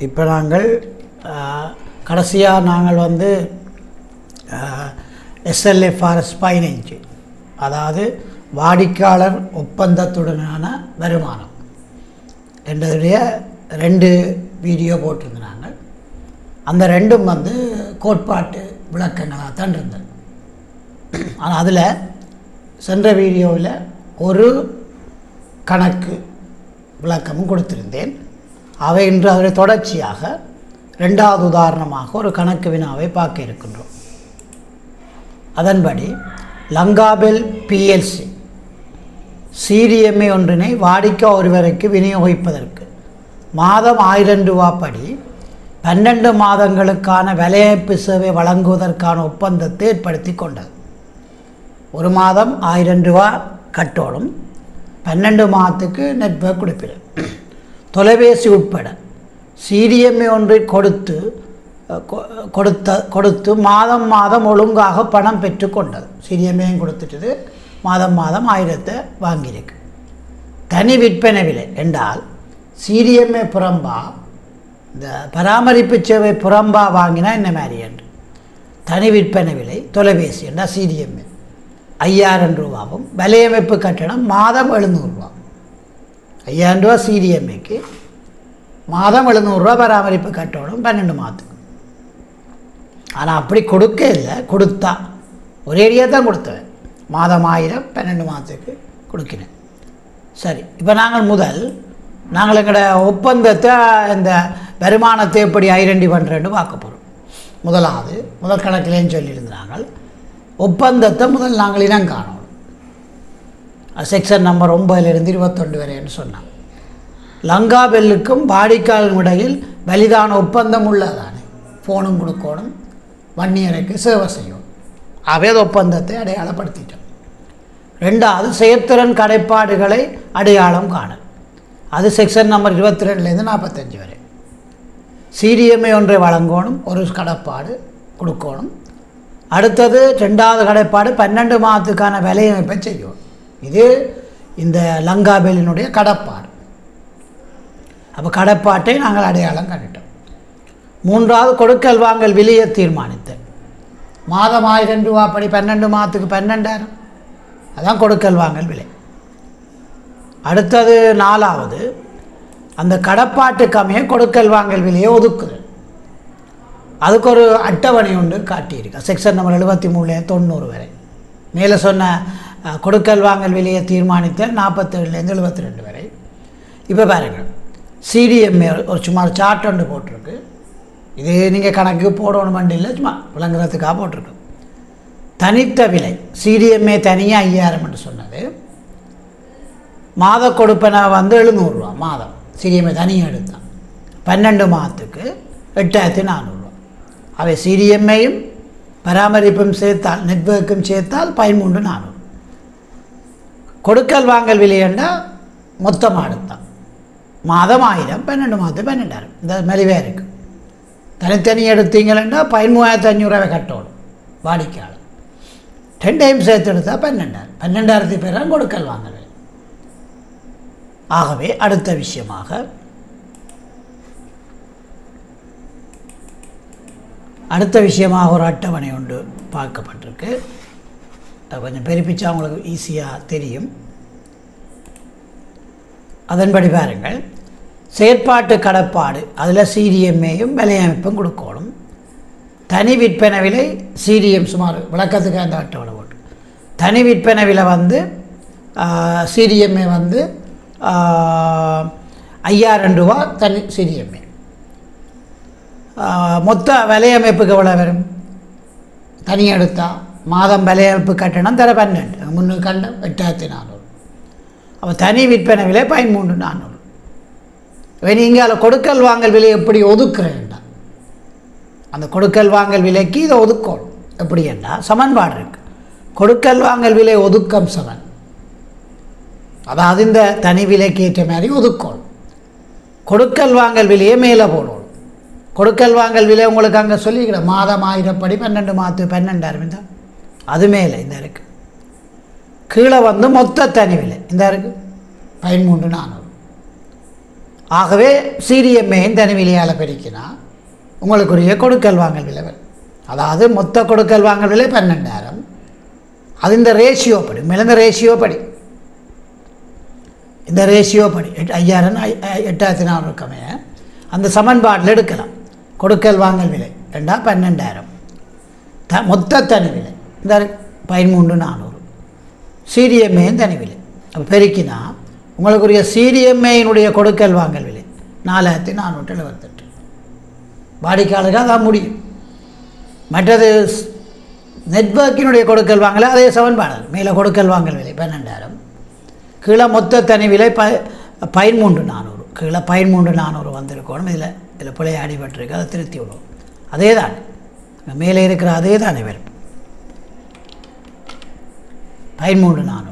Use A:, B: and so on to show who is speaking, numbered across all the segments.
A: இப்போ நாங்கள் கடைசியாக நாங்கள் வந்து எஸ்எல்எஃப்ஆர்எஸ் பதினைஞ்சு அதாவது வாடிக்கையாளர் ஒப்பந்தத்துடனான வருமானம் ரெண்டுடைய ரெண்டு வீடியோ போட்டிருந்தோம் நாங்கள் அந்த ரெண்டும் வந்து கோட்பாட்டு விளக்கங்களாக தான் இருந்தது ஆனால் அதில் சென்ற வீடியோவில் ஒரு கணக்கு விளக்கமும் கொடுத்திருந்தேன் அவை இன்று அதனுடைய தொடர்ச்சியாக ரெண்டாவது உதாரணமாக ஒரு கணக்கு வினாவை பார்க்க இருக்கின்றோம் அதன்படி லங்காபெல் பிஎல்சி சிடிஎம்ஏ ஒன்றினை வாடிக்கை ஒருவருக்கு விநியோகிப்பதற்கு மாதம் ஆயிரம் ரூபா படி பன்னெண்டு மாதங்களுக்கான விலையமைப்பு சேவை வழங்குவதற்கான ஒப்பந்தத்தை ஏற்படுத்தி கொண்டது ஒரு மாதம் ஆயிரம் ரூபா கட்டோடும் பன்னெண்டு மாதத்துக்கு நெட்வொர்க் கொடுப்பிடும் தொலைபேசி உட்பட சிடிஎம்ஏ ஒன்றை கொடுத்து கொ- கொடுத்த கொடுத்து மாதம் மாதம் ஒழுங்காக பணம் பெற்றுக்கொண்டது சிடிஎம்ஏயும் கொடுத்துட்டது மாதம் மாதம் ஆயிரத்தை வாங்கியிருக்கு தனி விற்பனை விலை என்றால் சிடிஎம்ஏ புறம்பா இந்த பராமரிப்பு சேவை புறம்பா வாங்கினா என்ன மாதிரி என்று தனி விற்பனை விலை தொலைபேசி என்றால் சிடிஎம்ஏ ஐயாயிரம் ரூபாவும் விலையமைப்பு கட்டணம் மாதம் எழுநூறுரூவா ஐயாயிரம் ரூபா சிடிஎம்ஏக்கு மாதம் எழுநூறுரூவா பராமரிப்பு கட்டணம் பன்னெண்டு மாதத்துக்கு ஆனால் அப்படி கொடுக்க இல்லை கொடுத்தா ஒரேடியாக தான் கொடுத்தேன் மாதம் ஆயிரம் பன்னெண்டு மாதத்துக்கு கொடுக்கினேன் சரி இப்போ நாங்கள் முதல் நாங்கள் எங்களோட ஒப்பந்தத்தை இந்த வருமானத்தை எப்படி ஐடென்டி பண்ணுறேன்னு பார்க்க போகிறோம் முதலாவது முதல் கணக்கிலேன்னு சொல்லியிருந்தாங்க ஒப்பந்தத்தை முதல் நாங்கள் இனம் காணணும் செக்ஷன் நம்பர் ஒம்பதுலேருந்து இருபத்தொண்டு வரைன்னு சொன்னாங்க லங்கா பெல்லுக்கும் வாடிக்கையாளரும் இடையில் வலிதான ஒப்பந்தம் உள்ளதானே ஃபோனும் கொடுக்கணும் வன்னியருக்கு சேவை செய்யணும் அவேத ஒப்பந்தத்தை அடையாளப்படுத்திட்டோம் ரெண்டாவது செயற்திறன் கடைப்பாடுகளை அடையாளம் காணல் அது செக்ஷன் நம்பர் இருபத்தி ரெண்டுலேருந்து நாற்பத்தஞ்சு வரை சிடிஎம்ஏ ஒன்றை வழங்கணும் ஒரு கடப்பாடு கொடுக்கணும் அடுத்தது ரெண்டாவது கடைப்பாடு பன்னெண்டு மாதத்துக்கான விலையமைப்பை செய்யணும் இது இந்த லங்காபெலினுடைய கடப்பாடு அப்போ கடப்பாட்டை நாங்கள் அடையாளம் கண்டுட்டோம் மூன்றாவது கொடுக்கல் வாங்கல் விலையை தீர்மானித்தல் மாதம் ஆயிரம் ரூபா படி பன்னெண்டு மாதத்துக்கு பன்னெண்டாயிரம் அதான் கொடுக்கல் வாங்கல் விலை அடுத்தது நாலாவது அந்த கடப்பாட்டுக்கு அமைய கொடுக்கல் வாங்கல் விலையை ஒதுக்குதல் அதுக்கு ஒரு அட்டவணை ஒன்று காட்டியிருக்கு செக்ஷன் நம்பர் எழுபத்தி மூணு தொண்ணூறு வரை மேலே சொன்ன அஹ், கொடுக்கல் வாங்கல் விலையை தீர்மானித்தல் நாற்பத்தேழுலேருந்து எழுபத்தி ரெண்டு வரை இப்போ பாருங்கள் சிடிஎம்ஏ ஒரு சுமார் சார்ட் ஒன்று போட்டிருக்கு இது நீங்கள் கணக்கு போடணும் இல்லை சும்மா விளங்குறதுக்காக போட்டிருக்கு தனித்த விலை சிடிஎம்ஏ தனியாக ஐயாயிரம் என்று சொன்னது மாத கொடுப்பனை வந்து எழுநூறுரூவா மாதம் சிடிஎம்ஏ தனியாக எடுத்தான் பன்னெண்டு மாதத்துக்கு எட்டாயிரத்தி நானூறுரூவா அவை சிடிஎம்ஏயும் பராமரிப்பும் சேர்த்தால் நெட்வொர்க்கும் சேர்த்தால் பதிமூன்று நானூறு கொடுக்கல் வாங்கல் விலையண்டா மொத்தமாக எடுத்தான் மாதம் ஆயிரம் பன்னெண்டு மாதம் பன்னெண்டாயிரம் இந்த மெலிவே இருக்குது தனித்தனி எடுத்தீங்களா பதிமூவாயிரத்து அஞ்சூறுரூவா கட்டணும் வாடிக்கையாளர் ரெண்டையும் சேர்த்து எடுத்தால் பன்னெண்டாயிரம் பன்னெண்டாயிரத்தி பேர் தான் கொடுக்கல் வாங்கல் விலை ஆகவே அடுத்த விஷயமாக அடுத்த விஷயமாக ஒரு அட்டவணை ஒன்று பார்க்கப்பட்டிருக்கு அது கொஞ்சம் பெருப்பிச்சா உங்களுக்கு ஈஸியாக தெரியும் அதன்படி பாருங்கள் செயற்பாட்டு கடப்பாடு அதில் சிடிஎம்ஏயும் விலையமைப்பும் கொடுக்கணும் தனி விற்பனை விலை சிடிஎம் சுமார் விளக்கத்துக்கு அந்த அட்டவணை போட்டு தனி விற்பனை விலை வந்து சிடிஎம்ஏ வந்து ஆஹ், ஐயாயிரம் ரூபா தனி சிடிஎம்ஏ மொத்த விலையமைப்புக்கு எவ்வளோ வரும் தனி எடுத்தா மாதம் விலையமைப்பு கட்டணம் தர பன்னெண்டு முன்னூறு கண்டம் எட்டாயிரத்தி நானூறு அப்போ தனி விற்பனை விலை பதிமூன்று நானூறு இப்போ நீங்கள் அதில் கொடுக்கல் வாங்கல் விலை எப்படி ஒதுக்குறேன்டா அந்த கொடுக்கல் வாங்கல் விலைக்கு இதை ஒதுக்கணும் எப்படி என்றால் சமன்பாடு இருக்கு கொடுக்கல் வாங்கல் விலை ஒதுக்கம் சமன் அதாவது இந்த தனி விலைக்கு ஏற்ற மாதிரி ஒதுக்கணும் கொடுக்கல் வாங்கல் விலையை மேலே போடணும் கொடுக்கல் வாங்கல் விலை உங்களுக்கு அங்கே சொல்லிக்கிறேன் மாதம் ஆயிரப்படி பன்னெண்டு மாதத்து பன்னெண்டாயிரம் தான் அது மேலே இந்த இருக்குது கீழே வந்து மொத்த தனி விலை இந்த இருக்குது பதிமூன்று நானூறு ஆகவே சிடிஎம்ஏயின் தனிவிலையால் பெருக்கினா உங்களுக்குரிய கொடுக்கல் வாங்கல் விலை வரும். அதாவது மொத்த கொடுக்கல் வாங்கல் விலை பன்னெண்டாயிரம் அது இந்த ரேஷியோ படி மிளந்த ரேஷியோ படி இந்த ரேஷியோ படி எட் ஐயாயிரம் ஐ- ஐ- எட்டாயிரத்தி நானூறு கமைய அந்த சமன்பாட்டில் எடுக்கலாம் கொடுக்கல் வாங்கல் விலை ரெண்டா பன்னெண்டாயிரம் த மொத்த தனி விலை இந்த பதிமூன்று நானூறு சிடிஎம்ஏயின் தனி விலை அப்போ பெருக்கினா உங்களுக்குரிய சிடிஎம்ஏயினுடைய கொடுக்கல் வாங்கல் விலை நாலாயிரத்தி நானூற்றி எழுபத்தெட்டு வாடிக்கையாளருக்கு அதான் முடியும் மற்றது ஸ்- நெட்வொர்க்கினுடைய கொடுக்கல் வாங்கல அதே சமன்பாடு மேலே கொடுக்கல் வாங்கல் விலை பன்னெண்டாயிரம் கீழே மொத்த தனி விலை ப பதிமூன்று நானூறு கீழே பதிமூன்று நானூறு வந்திருக்கணும் இதில் இதில் பிள்ளை அடிபட்டிருக்கு அதை திருத்தி விடுவோம் அதே தான் மேலே இருக்கிற அதே தானே வரும் பதிமூன்று நானூறு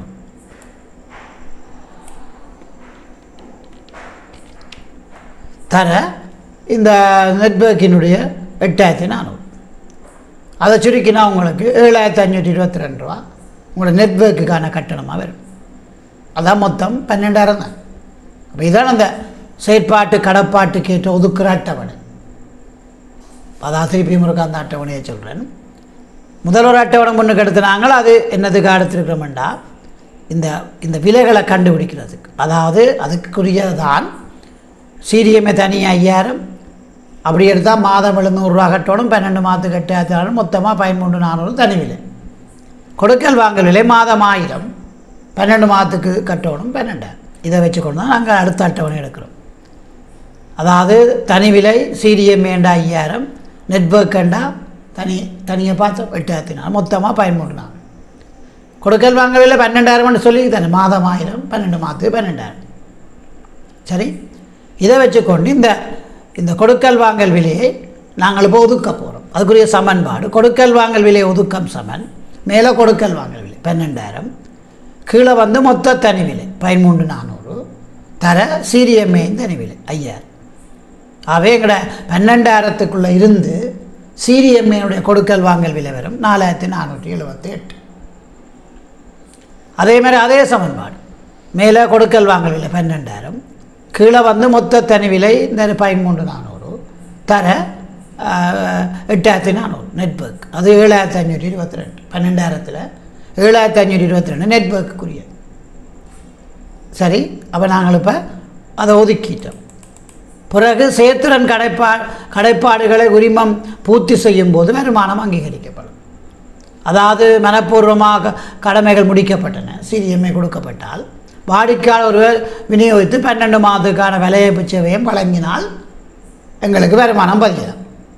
A: தர இந்த நெட்வொர்க்கினுடைய எட்டாயிரத்தி நானூறு அதை சுருக்கினா உங்களுக்கு ஏழாயிரத்தி அஞ்சூற்றி இருபத்தி ரெண்டு ரூபா உங்களோட நெட்வொர்க்குக்கான கட்டணமாக வரும் அதான் மொத்தம் பன்னெண்டாயிரம் தான் அப்போ இதான் அந்த செயற்பாட்டு கடப்பாட்டுக்கு ஏற்ற ஒதுக்குற அட்டவணை அதான் திருப்பி முருகா அந்த அட்டவணையை சொல்கிறேன் முதல் ஒரு அட்டவணை முன்னுக்கு எடுத்துனாங்கள் அது என்னதுக்கு எடுத்துருக்கிறோம்டா இந்த இந்த விலைகளை கண்டுபிடிக்கிறதுக்கு அதாவது அதுக்குரியதான் சீரியமே தனி ஐயாயிரம் அப்படி எடுத்தால் மாதம் எழுநூறுரூவா கட்டணும் பன்னெண்டு மாதத்துக்கு எட்டாயிரத்தி மொத்தமாக பதிமூன்று நானூறு தனி விலை கொடுக்கல் வாங்கல் விலை மாதம் ஆயிரம் பன்னெண்டு மாதத்துக்கு கட்டணும் பன்னெண்டாயிரம் இதை வச்சுக்கொண்டு தான் நாங்கள் அடுத்த அட்டவணை எடுக்கிறோம் அதாவது தனி விலை சிடிஎம்ஏண்டா ஐயாயிரம் நெட்வொர்க்கண்டா தனி தனியாக பார்த்து எட்டாயிரத்தி நாலு மொத்தமாக பதிமூன்று நாள் கொடுக்கல் வாங்க விலை பன்னெண்டாயிரம்னு சொல்லி தானே மாதம் ஆயிரம் பன்னெண்டு மாதத்துக்கு பன்னெண்டாயிரம் சரி இதை வச்சுக்கொண்டு இந்த இந்த கொடுக்கல் வாங்கல் விலையை நாங்கள் இப்போ ஒதுக்க போகிறோம் அதுக்குரிய சமன்பாடு கொடுக்கல் வாங்கல் விலை ஒதுக்கம் சமன் மேலே கொடுக்கல் வாங்கல் விலை பன்னெண்டாயிரம் கீழே வந்து மொத்த தனி விலை பதிமூன்று நானூறு தர சிறியம்மையின் தனி விலை ஐயாயிரம் அவே எங்கட பன்னெண்டாயிரத்துக்குள்ளே இருந்து சிறியம்மையுடைய கொடுக்கல் வாங்கல் விலை வரும் நாலாயிரத்தி நானூற்றி எழுபத்தி எட்டு அதே மாதிரி அதே சமன்பாடு மேலே கொடுக்கல் வாங்கல் விலை பன்னெண்டாயிரம் கீழே வந்து மொத்த தனி விலை இந்த பதிமூன்று நானூறு தர ஆஹ், எட்டாயிரத்தி நானூறு நெட்வொர்க் அது ஏழாயிரத்தி அஞ்சூற்றி இருபத்தி ரெண்டு பன்னெண்டாயிரத்தில் ஏழாயிரத்தி அஞ்சூற்றி இருபத்தி ரெண்டு நெட்வொர்க்குரிய சரி அப்போ நாங்கள் இப்போ அதை ஒதுக்கிட்டோம் பிறகு சேத்திரன் கடைப்பா கடைப்பாடுகளை உரிமம் பூர்த்தி செய்யும் போது வருமானம் அங்கீகரிக்கப்படும் அதாவது மனப்பூர்வமாக கடமைகள் முடிக்கப்பட்டன சிறியம்மை கொடுக்கப்பட்டால் வாடிக்கையாளர் ஒருவர் விநியோகித்து பன்னெண்டு மாதத்துக்கான விலையேப்பு சேவையும் வழங்கினால் எங்களுக்கு வருமானம் பதியலாம்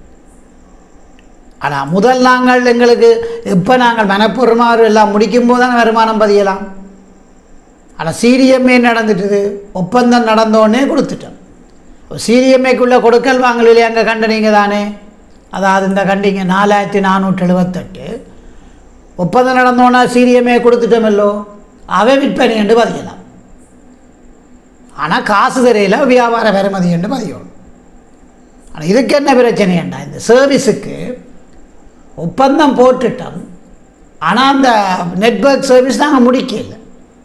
A: ஆனால் முதல் நாங்கள் எங்களுக்கு எப்போ நாங்கள் மனப்பூர்வமாக எல்லாம் முடிக்கும் போது தான் வருமானம் பதியலாம் ஆனால் சிடிஎம்ஏ நடந்துட்டுது ஒப்பந்தம் நடந்தோடனே கொடுத்துட்டோம் சிடிஎம்ஏக்குள்ளே கொடுக்கல் வாங்கலையே அங்கே கண்டனீங்க தானே அதாவது இந்த கண்டிங்க நாலாயிரத்தி நானூற்றி எழுபத்தெட்டு ஒப்பந்தம் நடந்தோன்னா சிடிஎம்ஏ கொடுத்துட்டோமல்லோ அவை விற்பனை என்று பதியலாம் ஆனால் காசு தெரியல வியாபார பெறுமதி என்று பதியணும் ஆனால் இதுக்கு என்ன பிரச்சனைண்டா இந்த சர்வீஸுக்கு ஒப்பந்தம் போட்டுட்டோம் ஆனால் அந்த நெட்வொர்க் சர்வீஸ் நாங்கள் முடிக்கல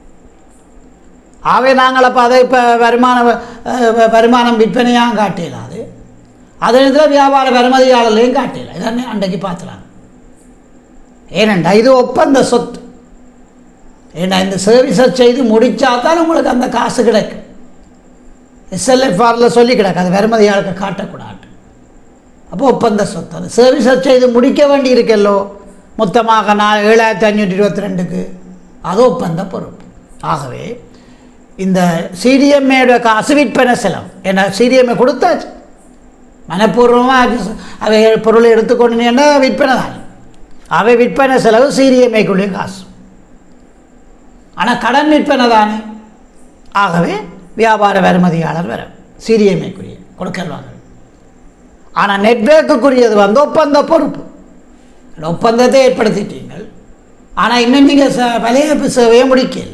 A: ஆகவே நாங்கள் அப்போ அதை இப்போ வருமான அஹ், வருமானம் விற்பனையாக காட்டிடலாது அதே நேரத்தில் வியாபார வருமதியாளர்களையும் காட்டிடலாம் இதனை அன்றைக்கு பார்த்துலாம் ஏனண்டா இது ஒப்பந்த சொத்து ஏன்னா இந்த சர்வீஸை செய்து முடித்தா தான் உங்களுக்கு அந்த காசு கிடைக்கும் எஸ்எல்எஃப்ஆரில் சொல்லி கிடக்கு அது வருமதியாளருக்கு காட்டக்கூடாது அப்போ ஒப்பந்த சொத்து அது சர்வீஸை செய்து முடிக்க வேண்டி இருக்கல்லோ மொத்தமாக நான் ஏழாயிரத்தி அஞ்சூற்றி இருபத்தி ரெண்டுக்கு அது ஒப்பந்த பொறுப்பு ஆகவே இந்த சிடிஎம்ஏட காசு விற்பனை செலவு ஏன்னா சிடிஎம்ஏ கொடுத்தாச்சு மனப்பூர்வமாக அவை பொருளை எடுத்துக்கொண்டீங்கன்னா விற்பனை தான் அவை விற்பனை செலவு சிடிஎம்ஏக்குள்ளேயும் காசு ஆனால் கடன் விற்பனை தானே ஆகவே வியாபார வருமதியாளர் வர சிடிஎம்ஏக்குரிய கொடுக்கல் வாங்கல் ஆனால் நெட்வொர்க்குரியது வந்து ஒப்பந்த பொறுப்பு அந்த ஒப்பந்தத்தை ஏற்படுத்திட்டீங்கள் ஆனால் இன்னும் நீங்கள் ச விலையேற்பு சேவையை முடிக்கல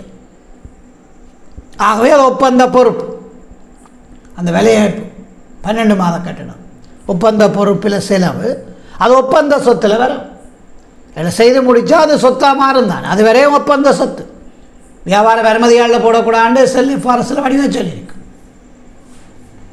A: ஆகவே அது ஒப்பந்த பொறுப்பு அந்த விலையேற்பு பன்னெண்டு மாத கட்டணம் ஒப்பந்த பொறுப்பில் செலவு அது ஒப்பந்த சொத்தில் வரும் இதில் செய்து முடித்தா அது சொத்தாக மாறும் தான் அது வரையும் ஒப்பந்த சொத்து வியாபார வருமதியாளில் போடக்கூடாது செல் ஃபாரஸ்டில் வடிவம் சொல்லியிருக்கு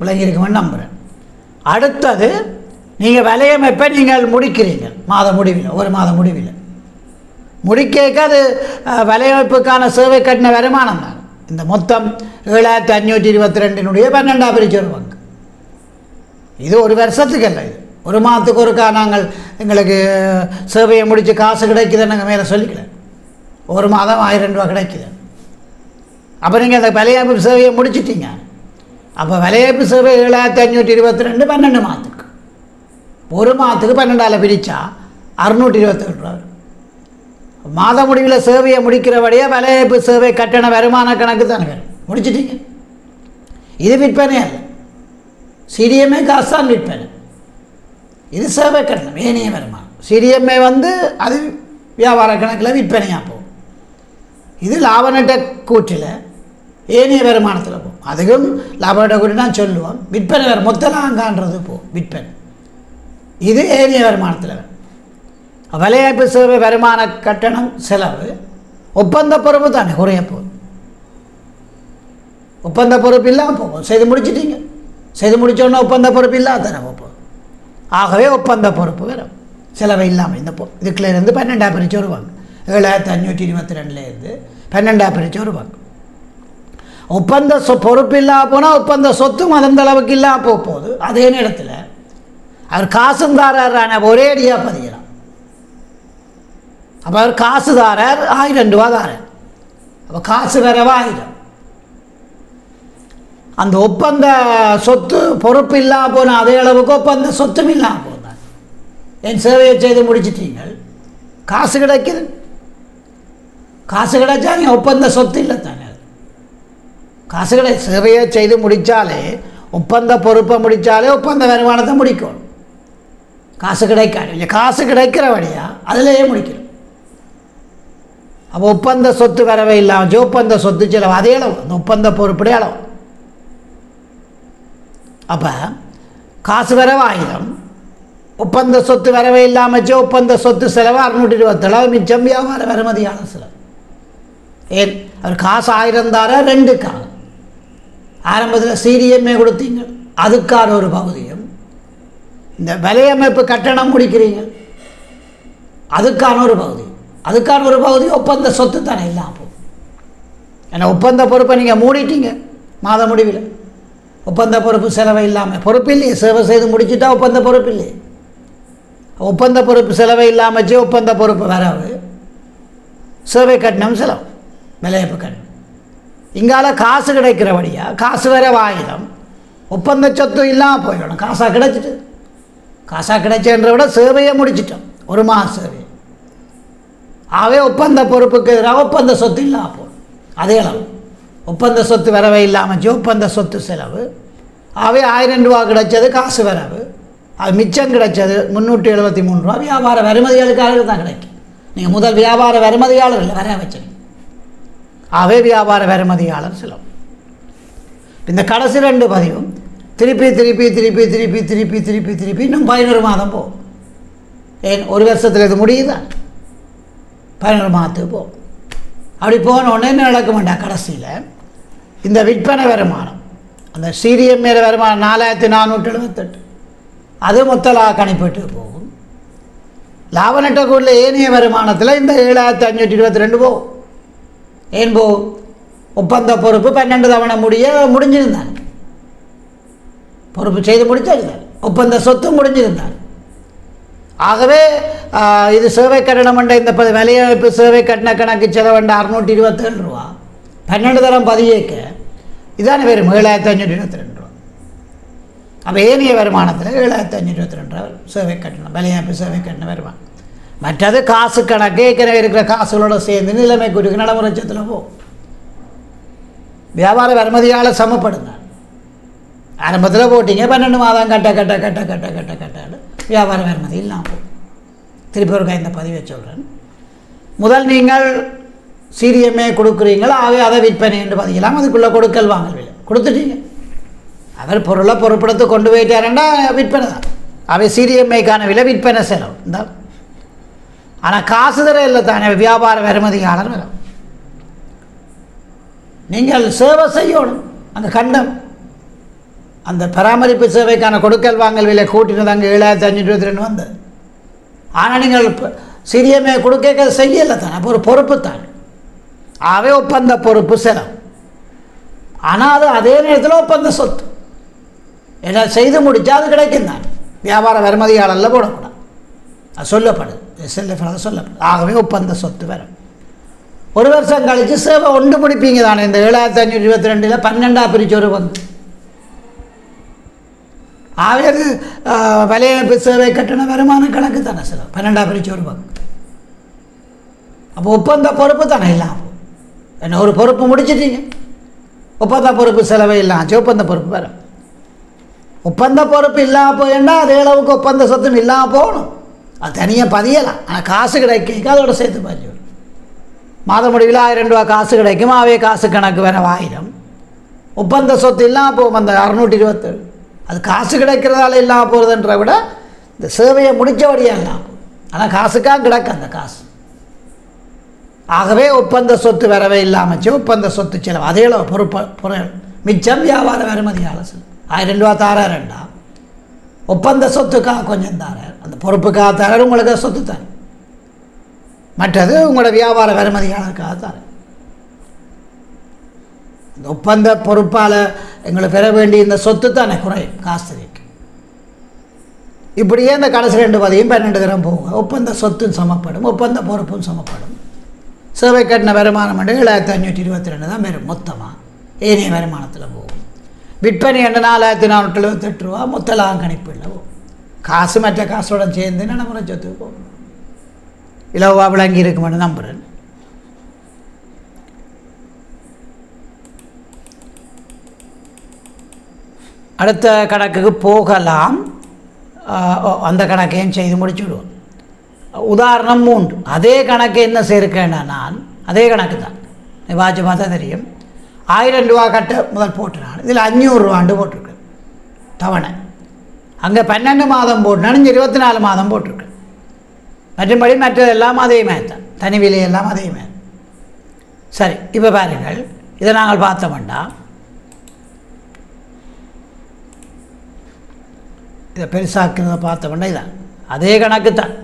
A: விளங்கியிருக்குமென்னு நம்புகிறேன் அடுத்தது நீங்கள் வலையமைப்பை நீங்கள் முடிக்கிறீங்க மாத முடிவில் ஒரு மாத முடிவில் முடிக்க அது அஹ், வலையமைப்புக்கான சேவை கட்டின வருமானம் தான் இந்த மொத்தம் ஏழாயிரத்தி அஞ்சூற்றி இருபத்தி ரெண்டினுடைய பன்னெண்டாம் பிரிச்சு வருவாங்க இது ஒரு வருஷத்துக்கு இல்லை இது ஒரு மாதத்துக்கு ஒருக்கா நாங்கள் எங்களுக்கு சேவையை முடித்து காசு கிடைக்குதுன்னு நாங்கள் மேலே சொல்லிக்கல ஒரு மாதம் ஆயிரம் ரூபா கிடைக்குது அப்போ நீங்கள் அந்த விலையாய்ப்பு சேவையை முடிச்சிட்டீங்க அப்போ விலையாய்ப்பு சேவை ஏழாயிரத்தி அஞ்சூற்றி இருபத்தி ரெண்டு பன்னெண்டு மாதத்துக்கு ஒரு மாதத்துக்கு பன்னெண்டாவில் பிரித்தா அறுநூற்றி இருபத்தேழு ரூபா வரும் மாத முடிவில் சேவையை முடிக்கிறபடியே விலையாய்ப்பு சேவை கட்டண வருமான கணக்கு தானே வரும் முடிச்சிட்டீங்க இது விற்பனை அல்ல சிடிஎம்ஏ காசு தான் விற்பனை இது சேவை கட்டணம் ஏனைய வருமானம் சிடிஎம்ஏ வந்து அது வியாபார கணக்கில் விற்பனையாக போகும் இது லாப நட்ட கூற்றில் ஏனைய வருமானத்தில் போகும் அதுக்கும் லாப நட்ட கூட்டி தான் சொல்லுவோம் விற்பனை வரும் மொத்த லாங்கான்றது போகும் விற்பனை இது ஏனைய வருமானத்தில் வரும் விலையாய்ப்பு சேவை வருமான கட்டணம் செலவு ஒப்பந்த பொறுப்பு தானே குறைய போகுது ஒப்பந்த பொறுப்பு இல்லாமல் போகும் செய்து முடிச்சிட்டீங்க செய்து முடிச்சோடனே ஒப்பந்த பொறுப்பு இல்லாத தானே போகும் ஆகவே ஒப்பந்த பொறுப்பு வரும் செலவு இல்லாமல் இந்த பொ இதுக்குள்ள இருந்து பன்னெண்டாயிரம் பிரித்து வருவாங்க ஏழாயிரத்தி அஞ்சூற்றி இருபத்தி ரெண்டுலேருந்து பன்னெண்டாயிரம் பிரித்து வருவாங்க ஒப்பந்த சொ பொறுப்பு இல்லாமல் போனால் ஒப்பந்த சொத்தும் அந்த அளவுக்கு இல்லாமல் போக போகுது அதே நேரத்தில் அவர் காசுந்தாரரான ஒரே அடியாக பதிகிறார் அப்போ அவர் காசுதாரர் ஆயிரம் ரூபா தாரர் அப்போ காசு வரவா ஆயிரம் அந்த ஒப்பந்த சொத்து பொறுப்பு இல்லாமல் போன அதே அளவுக்கு ஒப்பந்த சொத்தும் இல்லாமல் போனார் என் சேவையை செய்து முடிச்சிட்டீங்கள் காசு கிடைக்குது காசு கிடைச்சா நீ ஒப்பந்த சொத்து இல்லை தானே அது. காசு கிடை சேவையை செய்து முடித்தாலே ஒப்பந்த பொறுப்பை முடித்தாலே ஒப்பந்த வருமானத்தை முடிக்கணும் காசு கிடைக்காது இல்லை காசு கிடைக்கிற வழியா அதிலேயே முடிக்கணும் அப்போ ஒப்பந்த சொத்து வரவே இல்லாமல் ஒப்பந்த சொத்து செலவு அதே அளவு அந்த ஒப்பந்த பொறுப்புடைய அளவு அப்போ காசு வரவு ஆயிரம் ஒப்பந்த சொத்து வரவே இல்லாமல் ஒப்பந்த சொத்து செலவு அறுநூற்றி இருபத்தேழு மிச்சம் வியாபார வருமதியான செலவு ஏன் அவர் காசு ஆயிரம் தார ரெண்டு காலம் ஆரம்பத்தில் சிடிஎம்ஏ கொடுத்தீங்க அதுக்கான ஒரு பகுதியும் இந்த விலையமைப்பு கட்டணம் முடிக்கிறீங்க அதுக்கான ஒரு பகுதி அதுக்கான ஒரு பகுதி ஒப்பந்த சொத்து தானே இல்லாமல் போகும் ஏன்னா ஒப்பந்த பொறுப்பை நீங்கள் மூடிட்டீங்க மாத முடிவில் ஒப்பந்த பொறுப்பு செலவை இல்லாமல் பொறுப்பு இல்லையே சேவை செய்து முடிச்சுட்டா ஒப்பந்த பொறுப்பு இல்லையே ஒப்பந்த பொறுப்பு செலவை இல்லாமச்சு ஒப்பந்த பொறுப்பு வரவு சேவை கட்டணம் செலவு விலையப்பு கட்டணம் இங்கால காசு கிடைக்கிறபடியா காசு வர ஆயிரம் ஒப்பந்த சொத்து இல்லாமல் போயிடணும் காசாக கிடைச்சிட்டு காசாக கிடைச்சன்ற விட சேவையை முடிச்சிட்டோம் ஒரு மாத சேவை ஆகவே ஒப்பந்த பொறுப்புக்கு எதிராக ஒப்பந்த சொத்து இல்லாமல் போகணும் அதே அளவு ஒப்பந்த சொத்து வரவே இல்லாமல் ஒப்பந்த சொத்து செலவு ஆகவே ஆயிரம் ரூபா கிடைச்சது காசு வரவு அது மிச்சம் கிடைச்சது முந்நூற்றி எழுபத்தி மூணு ரூபா வியாபார வருமதியாளருக்காக தான் கிடைக்கும் நீங்கள் முதல் வியாபார வருமதியாளர் இல்லை வர வச்சுருங்க ஆகவே வியாபார வருமதியாளர் செலவு இந்த கடைசி ரெண்டு பதிவும் திருப்பி திருப்பி திருப்பி திருப்பி திருப்பி திருப்பி திருப்பி இன்னும் பதினோரு மாதம் போகும் ஏன் ஒரு வருஷத்தில் இது முடியுதா பதினோரு மாதத்துக்கு போகும் அப்படி போன உடனே என்ன நடக்க மாட்டா கடைசியில் இந்த விற்பனை வருமானம் அந்த சிடிஎம் மேல வருமானம் நாலாயிரத்தி நானூற்றி எழுபத்தெட்டு அது மொத்த லா கணிப்பிட்டு போகும் லாப நட்டக்கூரில் ஏனைய வருமானத்தில் இந்த ஏழாயிரத்தி அஞ்சூற்றி இருபத்தி ரெண்டு போகும் ஏன் போகும் ஒப்பந்த பொறுப்பு பன்னெண்டு தவணை முடிய முடிஞ்சிருந்தாங்க பொறுப்பு செய்து முடிச்சிருந்தார் ஒப்பந்த சொத்து முடிஞ்சிருந்தார் ஆகவே ஆஹ், இது சேவை கட்டணம் என்ற இந்த ப- விலையமைப்பு சேவை கட்டண கணக்கு செலவண்ட அறுநூற்றி இருபத்தேழு ரூபா பன்னெண்டு தரம் பதியேக்க இதான வெறும் ஏழாயிரத்தி அஞ்சூற்றி இருபத்தி ரெண்டு ரூபா அப்போ ஏனைய வருமானத்தில் ஏழாயிரத்தி அஞ்சூற்றி இருபத்தி ரெண்டு ரூபா வரும் சேவை கட்டணம் விலையமைப்பு சேவை கட்டணம் வருமானம் மற்றது காசு கணக்கு ஏற்கனவே இருக்கிற காசுகளோட சேர்ந்து நிலைமை குறிக்கு நடைமுறைச்சத்தில் போகும் வியாபார வருமதியால் சமப்படுங்க ஆரம்பத்தில் போட்டிங்க பன்னெண்டு மாதம் கட்ட கட்ட கட்ட கட்ட கட்ட கட்டாடு வியாபார வருமதி இல்லாமல் போகும் திருப்பி ஒரு இந்த பதிவை சொல்கிறேன் முதல் நீங்கள் சிடிஎம்ஏ கொடுக்குறீங்களோ ஆகவே அதை விற்பனை என்று பதிக்கலாம் அதுக்குள்ளே கொடுக்கல் வாங்கல் விலை கொடுத்துட்டீங்க அவர் பொருளை பொறுப்படுத்த கொண்டு போயிட்டாருன்னா விற்பனை தான் அவை சிடிஎம்ஏக்கான விலை விற்பனை செலவு இந்த ஆனால் காசு தர இல்லை தானே வியாபார வருமதியாளர் வரும் நீங்கள் சேவை செய்யணும் அந்த கண்டம் அந்த பராமரிப்பு சேவைக்கான கொடுக்கல் வாங்கல் விலை கூட்டினது அங்கே ஏழாயிரத்தி அஞ்சூற்றி இருபத்தி ரெண்டு வந்தது ஆனால் நீங்கள் இப்போ சிறியமே கொடுக்க செய்யலை தானே அப்போ ஒரு பொறுப்பு தான் ஆகவே ஒப்பந்த பொறுப்பு செலவு ஆனால் அது அதே நேரத்தில் ஒப்பந்த சொத்து என்ன செய்து முடித்தா அது கிடைக்கும் தான் வியாபார வருமதியாளரில் போடக்கூடாது அது சொல்லப்படுது செல்ல சொல்லப்படுது ஆகவே ஒப்பந்த சொத்து வரும் ஒரு வருஷம் கழித்து சேவை ஒன்று முடிப்பீங்க தானே இந்த ஏழாயிரத்தி அஞ்சூற்றி இருபத்தி ரெண்டில் பன்னெண்டா பிரிச்சு ஒரு வந்து ஆகவே அது ஆஹ், வலையமைப்பு சேவை கட்டண வருமான கணக்கு தானே செலவு பன்னெண்டா பிரிச்சு ஒரு பங்கு அப்போ ஒப்பந்த பொறுப்பு தானே இல்லாம போகும். என்ன ஒரு பொறுப்பு முடிச்சிட்டீங்க ஒப்பந்த பொறுப்பு செலவே இல்லாச்சு ஒப்பந்த பொறுப்பு வரும் ஒப்பந்த பொறுப்பு இல்லாமல் போயின்னா அதே அளவுக்கு ஒப்பந்த சொத்தும் இல்லாமல் போகணும் அது தனியாக பதியலாம் ஆனால் காசு கிடைக்க அதோட சேர்த்து பதிவு வரும் மாத முடிவில் ஆயிரம் ரூபா காசு கிடைக்கும் அவே காசு கணக்கு வேற ஆயிரம் ஒப்பந்த சொத்து இல்லாமல் போகும் அந்த அறுநூற்றி இருபத்தேழு அது காசு கிடைக்கிறதால இல்லாமல் போகிறதுன்ற விட இந்த சேவையை முடித்தபடியாக இல்லாமல் போகும் ஆனால் காசுக்காக கிடக்கு அந்த காசு ஆகவே ஒப்பந்த சொத்து வரவே இல்லாமச்சு ஒப்பந்த சொத்து செலவு அதே அளவு பொறுப்பு பொருள் மிச்சம் வியாபார வருமதியால் செலவு ஆயிரம் ரூபா தாராரண்டா ஒப்பந்த சொத்துக்காக கொஞ்சம் தாரார் அந்த பொறுப்புக்காக தரார் உங்களுக்கு சொத்து தரும் மற்றது உங்களோட வியாபார வருமதியாளருக்காக தரார் இந்த ஒப்பந்த பொறுப்பால் எங்களுக்கு பெற வேண்டிய இந்த சொத்து தானே குறையும் காசு இருக்கு இப்படியே இந்த கடைசி ரெண்டு பதியும் பன்னெண்டு தரம் போகும் ஒப்பந்த சொத்தும் சமப்படும் ஒப்பந்த பொறுப்பும் சமப்படும் சேவை கட்டின வருமானம் வந்து ஏழாயிரத்தி அஞ்சூற்றி இருபத்தி ரெண்டு தான் வரும் மொத்தமாக ஏனைய வருமானத்தில் போகும் விற்பனை என்ற நாலாயிரத்தி நானூற்றி எழுபத்தெட்டு ரூபா மொத்த லாபம் கணிப்பில் போகும் காசு மற்ற காசோட சேர்ந்து நடைமுறை சொத்துக்கு போகும் இலவா விளங்கி இருக்குமென்னு நம்புகிறேன் அடுத்த கணக்குக்கு போகலாம் ஆஹ் ஓ, அந்த கணக்கையும் செய்து முடிச்சுடுவோம் உதாரணம் மூன்று அதே கணக்கு என்ன சேர்க்கேன்னா நான் அதே கணக்கு தான் வாட்சி பார்த்தா தெரியும் ஆயிரம் ரூபா கட்ட முதல் போட்டு நான் இதில் அஞ்சூறுரூவாண்டு போட்டிருக்கேன் தவணை அங்கே பன்னெண்டு மாதம் போட்டுனாலும் இருபத்தி நாலு மாதம் போட்டிருக்கேன் மற்றபடி மற்றதெல்லாம் அதே மாதிரி தான் தனி விலையெல்லாம் அதே மாதிரி சரி இப்போ பாருங்கள் இதை நாங்கள் பார்த்த வேண்டாம் இதை பெருசாக்குறத பார்த்த வேண்டாம் இதான் அதே கணக்கு தான்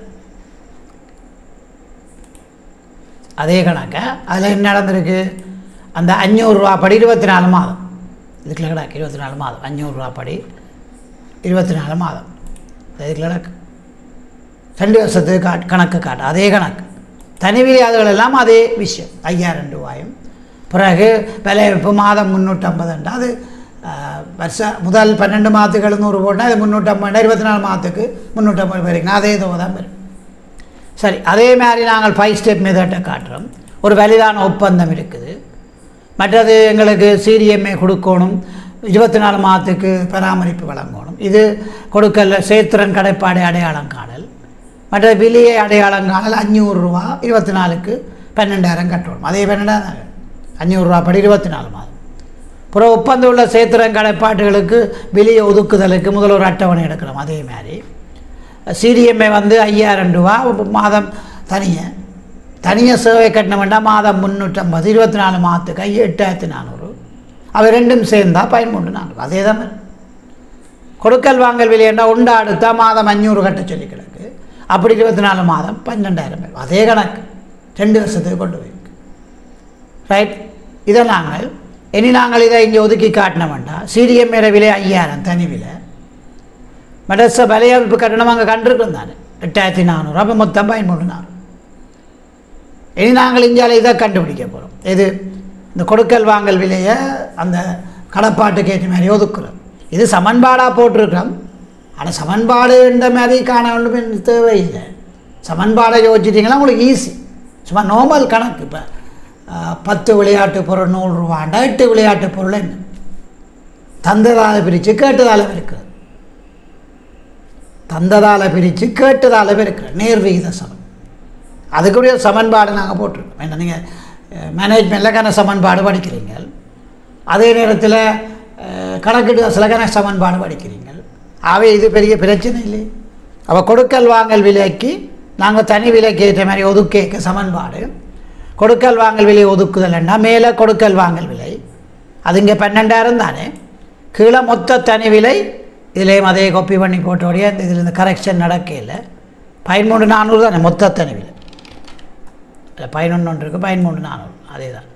A: அதே கணக்கு அதில் என்ன நடந்திருக்கு அந்த அஞ்சூறுரூவா படி இருபத்தி நாலு மாதம் இதுக்குள்ள கிடக்கு இருபத்தி நாலு மாதம் அஞ்சூறுரூவா படி இருபத்தி நாலு மாதம் இதுக்குள்ள கிடக்கு ரெண்டு வருஷத்துக்கு காட் கணக்கு காட்டு அதே கணக்கு தனி விளையாதுகள் எல்லாம் அதே விஷயம் ஐயாயிரம் ரூபாயும் பிறகு விளைவிப்பு மாதம் முந்நூற்றம்பதுண்டா அது ஆஹ், வருஷம் முதல் பன்னெண்டு மாதத்துக்கு எழுநூறு போட்டால் அது முந்நூற்றம்பது இருபத்தி நாலு மாதத்துக்கு முந்நூற்றம்பது வரைக்கும் அதே இதோ தான் வரும் சரி அதே மாதிரி நாங்கள் ஃபைவ் ஸ்டெப் மெத்தட்டை காட்டுறோம் ஒரு வலிதான ஒப்பந்தம் இருக்குது மற்றது எங்களுக்கு சிடிஎம்ஏ கொடுக்கணும் இருபத்தி நாலு மாதத்துக்கு பராமரிப்பு வழங்கணும் இது கொடுக்கல சேத்திரன் கடைப்பாடை அடையாளம் காணல் மற்ற விலையை அடையாளம் காணல் அஞ்சூறுரூவா இருபத்தி நாலுக்கு பன்னெண்டாயிரம் கட்டணும் அதே பன்னெண்டாயிரம் அஞ்சூறுரூவா படி இருபத்தி நாலு மாதம் அப்புறம் ஒப்பந்தம் உள்ள சேத்திரன் கடைப்பாட்டுகளுக்கு வெளியே ஒதுக்குதலுக்கு முதல் ஒரு அட்டவணை எடுக்கிறோம் அதே மாதிரி சிடிஎம்ஏ வந்து ஐயாயிரம் ரூபா மாதம் தனியாக தனியாக சேவை கட்டணம் வேண்டாம் மாதம் முந்நூற்றம்பது இருபத்தி நாலு மாதத்துக்கு ஐயா எட்டாயிரத்தி நானூறு அவை ரெண்டும் சேர்ந்தா பதிமூன்று நானூறு அதே தான் வரும். கொடுக்கல் வாங்கல் விலையண்டா உண்டா அடுத்தா மாதம் அஞ்சூறு கட்ட சொல்லி கிடக்கு அப்படி இருபத்தி நாலு மாதம் பன்னெண்டாயிரம் வரும். அதே கணக்கு ரெண்டு வருஷத்துக்கு கொண்டு போயிருக்கு ரைட் இதை நாங்கள் இனி நாங்கள் இதை இங்கே ஒதுக்கி காட்டின வேண்டாம் சிடிஎம்ஏ விலை ஐயாயிரம் தனி விலை மெடச விலையமைப்பு கட்டணம் அங்கே கண்டிருக்கோம் தானே எட்டாயிரத்தி நானூறு அப்போ மொத்தம் பதிமூணு நானூறு இனி நாங்கள் இந்தியாவில் இதை கண்டுபிடிக்க போகிறோம் இது இந்த கொடுக்கல் வாங்கல் விலையை அந்த கடப்பாட்டுக்கு ஏற்ற மாதிரி ஒதுக்குறோம் இது சமன்பாடாக போட்டிருக்கிறோம் ஆனால் சமன்பாடுன்ற மாதிரி காண வேண்டும் தேவையில்லை சமன்பாடை யோசிச்சிட்டிங்கன்னா உங்களுக்கு ஈஸி சும்மா நார்மல் கணக்கு இப்போ பத்து விளையாட்டு பொருள் நூறு ரூபாண்டா எட்டு விளையாட்டு பொருள் என்ன தந்ததால் பிரித்து கேட்டதால் இருக்குது தந்ததால் பிரித்து கேட்டதால் இருக்கிற நேர் விகித சமன் அதுக்குரிய சமன்பாடு நாங்கள் போட்டிருக்கோம் என்ன நீங்கள் மேனேஜ்மெண்ட்டில் கண சமன்பாடு படிக்கிறீங்க அதே நேரத்தில் கணக்கிட்டு சில கணக்கு சமன்பாடு படிக்கிறீங்க ஆகவே இது பெரிய பிரச்சனை இல்லை அவள் கொடுக்கல் வாங்கல் விலைக்கு நாங்கள் தனி விலைக்கு ஏற்ற மாதிரி ஒதுக்கேக்க சமன்பாடு கொடுக்கல் வாங்கல் விலை ஒதுக்குதல்னா மேலே கொடுக்கல் வாங்கல் விலை அது இங்கே பன்னெண்டாயிரம் தானே கீழே மொத்த தனி விலை இதுலேயும் அதே காப்பி பண்ணி போட்டோடைய இந்த இதில் இந்த கரெக்ஷன் நடக்கையில் பதிமூணு நானூறு தானே மொத்த தனி விலை இல்லை பதினொன்று ஒன்று இருக்குது பதிமூணு நானூறு அதே தான்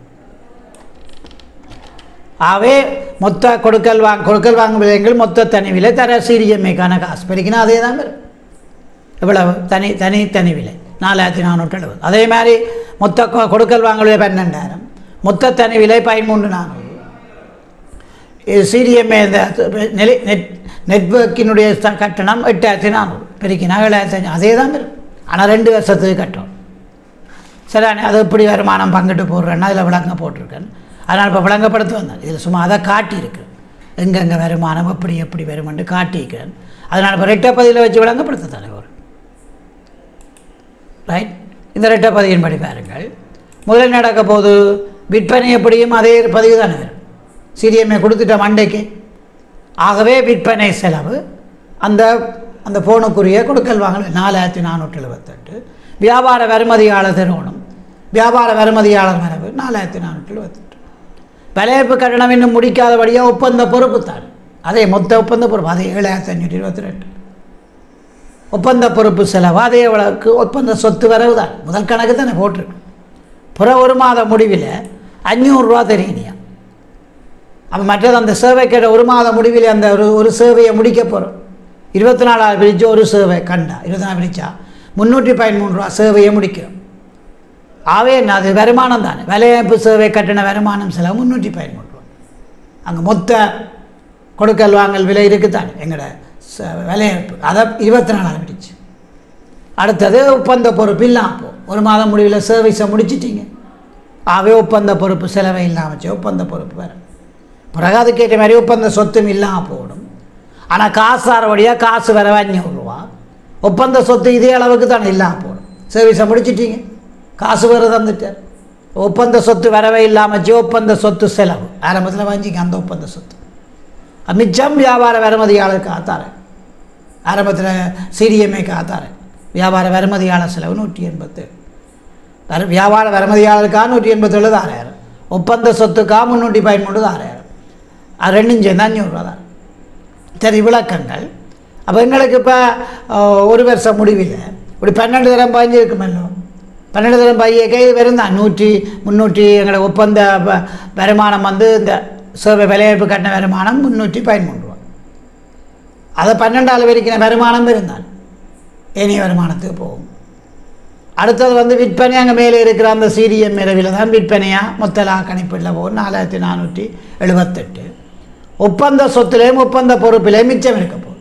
A: ஆகவே மொத்த கொடுக்கல் வாங்க கொடுக்கல் வாங்கும் விலைகள் மொத்த தனி விலை தர சிறியம்மைக்கான காசு பெருக்கினா அதே தான் வரும் இவ்வளவு தனி தனி தனி விலை நாலாயிரத்தி நானூற்றி எழுபது அதே மாதிரி மொத்த கொ- கொடுக்கல் வாங்கல் விலை பன்னெண்டாயிரம் மொத்த தனி விலை பதிமூன்று நானூறு இது சிடிஎம்ஏ இந்த நிலை நெட் நெட்வொர்க்கினுடைய ச- கட்டணம் எட்டாயிரத்தி நானூறு பெருக்கினா ஏழாயிரத்தி அஞ்சு அதே தான் வரும் ஆனால் ரெண்டு வருஷத்துக்கு கட்டணும் சரி அது எப்படி வருமானம் பங்கிட்டு போடுறேன்னா அதில் விளங்க போட்டிருக்கேன் அதனால் இப்போ விளங்கப்படுத்த வந்தேன் இதில் சும்மா அதை காட்டியிருக்கு எங்கெங்கே வருமானம் எப்படி எப்படி வருமென்று காட்டியிருக்கிறேன் அதனால் இப்போ ரெட்டப்பதியில் வச்சு விளங்கப்படுத்த தானே ஒரு ரைட் இந்த ரெட்டப்பதியின்படி பாருங்கள் முதலில் நடக்க போது விற்பனை எப்படியும் அதே பதிவு தானே வரும் சிறியம்மை கொடுத்துட்ட மண்டைக்கு ஆகவே விற்பனை செலவு அந்த அந்த ஃபோனுக்குரிய கொடுக்கல் வாங்கல் நாலாயிரத்தி நானூற்றி எழுபத்தெட்டு வியாபார வருமதியாளர் திருவோணம் வியாபார வருமதியாளர் வரவு நாலாயிரத்தி நானூற்றி எழுபத்தெட்டு விலையப்பு கட்டணம் இன்னும் முடிக்காதபடியாக ஒப்பந்த பொறுப்பு தான் அதே மொத்த ஒப்பந்த பொறுப்பு அதே ஏழாயிரத்தி அஞ்சூற்றி இருபத்தி ரெண்டு ஒப்பந்த பொறுப்பு செலவு அதே அளவுக்கு ஒப்பந்த சொத்து வரவு தான் முதல் கணக்கு தானே போட்டிருக்கு புற ஒரு மாத முடிவில் அஞ்சூறுரூவா தெரியலையா அப்போ மற்றது அந்த சேவை கேட்ட ஒரு மாத முடிவில் அந்த ஒரு ஒரு சேவையை முடிக்க போகிறோம் இருபத்தி நாலாவது பிரித்து ஒரு சேவை கண்டா இருபத்தி நாலு பிரித்தா முந்நூற்றி பதிமூணு ரூபா சேவையை முடிக்கிறோம் ஆவே என்ன அது வருமானம் தானே விலையமைப்பு சேவை கட்டண வருமானம் செலவு முந்நூற்றி பதிமூணு ரூபா அங்கே மொத்த கொடுக்கல் வாங்கல் விலை இருக்குதானே எங்களோட ச- விலையமைப்பு அதை இருபத்தி நாலாவது பிரிச்சு அடுத்தது ஒப்பந்த பொறுப்பு இல்லாமல் போ ஒரு மாதம் முடிவில் சர்வீஸை முடிச்சிட்டீங்க ஆகவே ஒப்பந்த பொறுப்பு செலவை இல்லாமல் வச்சு ஒப்பந்த பொறுப்பு வேறு பிறகு அதுக்கேற்ற மாதிரி ஒப்பந்த சொத்தும் இல்லாமல் போடும் ஆனால் காசு வழியாக காசு வர அஞ்சூறுரூவா ஒப்பந்த சொத்து இதே அளவுக்கு தானே இல்லாமல் போடும் சர்வீஸை முடிச்சிட்டீங்க காசு வேறு தந்துட்டார் ஒப்பந்த சொத்து வரவே இல்லாமல் வச்சு ஒப்பந்த சொத்து செலவு ஆரம்பத்தில் வாங்கிங்க அந்த ஒப்பந்த சொத்து அது மிச்சம் வியாபார வருமதியாளருக்கு ஆத்தாரேன் ஆரம்பத்தில் சிடிஎம்ஏக்கு ஆத்தாரேன் வியாபார வருமதியாளர் செலவு நூற்றி எண்பத்தேழு வர வியாபார வருமதியாளருக்காக நூற்றி எண்பத்தேழு ஆறாயிரம் ஒப்பந்த சொத்துக்காக முந்நூற்றி பதிமூணு ஆறாயிரம் அது ரெண்டும் சேர்ந்து அஞ்சூறுரூவா தான் சரி விளக்கங்கள் அப்போ எங்களுக்கு இப்போ ஒரு வருஷம் முடிவில் இப்படி பன்னெண்டு தரம் பாஞ்சு இருக்குமல்லோ பன்னெண்டு தரம் பையக்க இது வெறும் தான் நூற்றி முந்நூற்றி எங்களுக்கு ஒப்பந்த வ- வருமானம் வந்து இந்த சேவை விலையமைப்பு கட்டின வருமானம் முந்நூற்றி பதிமூணு ரூபா அதை பன்னெண்டாள் வரைக்கிற வருமானம் இருந்தால் ஏனைய வருமானத்துக்கு போகும் அடுத்தது வந்து விற்பனை அங்கே மேலே இருக்கிற அந்த சிடிஎம் இரவில் தான் விற்பனையாக மொத்த லா கணிப்பில் போகும் நாலாயிரத்தி நானூற்றி எழுபத்தெட்டு ஒப்பந்த சொத்துலேயும் ஒப்பந்த பொறுப்பிலையும் மிச்சம் இருக்க போகுது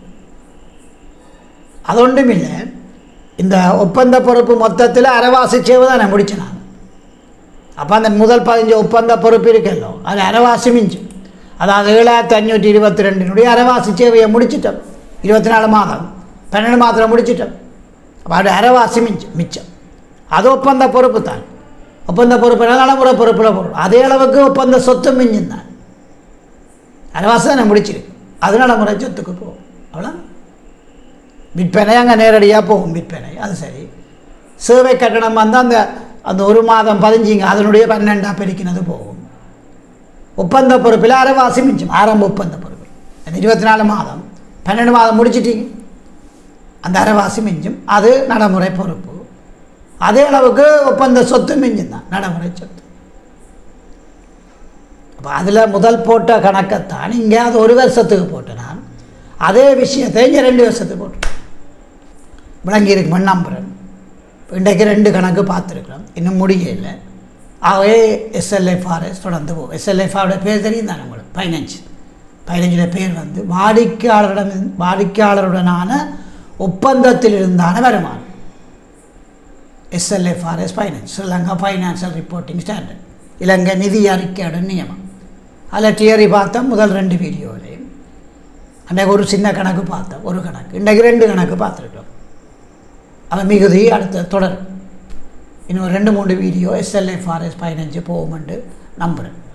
A: அது ஒன்றும் இல்லை இந்த ஒப்பந்த பொறுப்பு மொத்தத்தில் அரைவாசி சேவை தான் நான் முடிச்சேன் நான் அப்போ அந்த முதல் பதினஞ்சு ஒப்பந்த பொறுப்பு இருக்கல்லோ அது அரைவாசி மிஞ்சும் அதாவது ஏழாயிரத்தி அஞ்சூற்றி இருபத்தி ரெண்டினுடைய அரைவாசி சேவையை முடிச்சிட்டோம் இருபத்தி நாலு மாதம் பன்னெண்டு மாதத்தில் முடிச்சிட்டோம் அப்போ அது அரைவாசி மிஞ்சம் மிச்சம் அது ஒப்பந்த பொறுப்பு தான் ஒப்பந்த பொறுப்பு நடைமுறை பொறுப்பில் பொருள் அதே அளவுக்கு ஒப்பந்த சொத்து மிஞ்சும் தான் அரைவாசி தான் முடிச்சிருக்கு அது நடைமுறை சொத்துக்கு போகும் அவ்வளோ விற்பனை அங்கே நேரடியாக போகும் விற்பனை அது சரி சேவை கட்டணம் வந்து அந்த அந்த ஒரு மாதம் பதிஞ்சிங்க அதனுடைய பன்னெண்டாக பெருக்கினது போகும் ஒப்பந்த பொறுப்பில் அரைவாசி மிச்சம் ஆரம்ப ஒப்பந்த பொறுப்பு அந்த இருபத்தி நாலு மாதம் பன்னெண்டு மாதம் முடிச்சிட்டீங்க அந்த அரைவாசி மிஞ்சும் அது நடைமுறை பொறுப்பு அதே அளவுக்கு ஒப்பந்த சொத்து மிஞ்சும் தான் நடைமுறை சொத்து அப்போ அதில் முதல் போட்ட கணக்கைத்தான் இங்கே அது ஒரு வருஷத்துக்கு போட்டேன் நான் அதே விஷயத்தை இங்கே ரெண்டு வருஷத்துக்கு போட்டேன் விளங்கி இருக்குமென்னு நம்புகிறேன் இன்றைக்கு ரெண்டு கணக்கு பார்த்துருக்குறோம் இன்னும் முடியல ஆகவே எஸ்எல்எஃப்ஆர்எஸ் தொடர்ந்து போகும் எஸ்எல்எஃப்ஆரோட பேர் தெரியும் தானே உங்களுக்கு பதினஞ்சு பதினஞ்சுல பேர் வந்து வாடிக்கையாளரிடம் வாடிக்கையாளருடனான ஒப்பந்தத்தில் இருந்தான வருமானம் SLFRS finance Sri Lanka financial reporting standard Ilangai நிதி அறிக்கையோட நியமம் அதில் தியரி பார்த்தோம் முதல் ரெண்டு வீடியோவிலையும் அன்றைக்கு ஒரு சின்ன கணக்கு பார்த்தோம் ஒரு கணக்கு இன்றைக்கு ரெண்டு கணக்கு பார்த்துருக்கோம் அவன் மிகுதி அடுத்த தொடரும் இன்னும் ரெண்டு மூணு வீடியோ எஸ்எல்எஃப்ஆர்எஸ் பதினஞ்சு போகுமென்று நம்புகிறேன்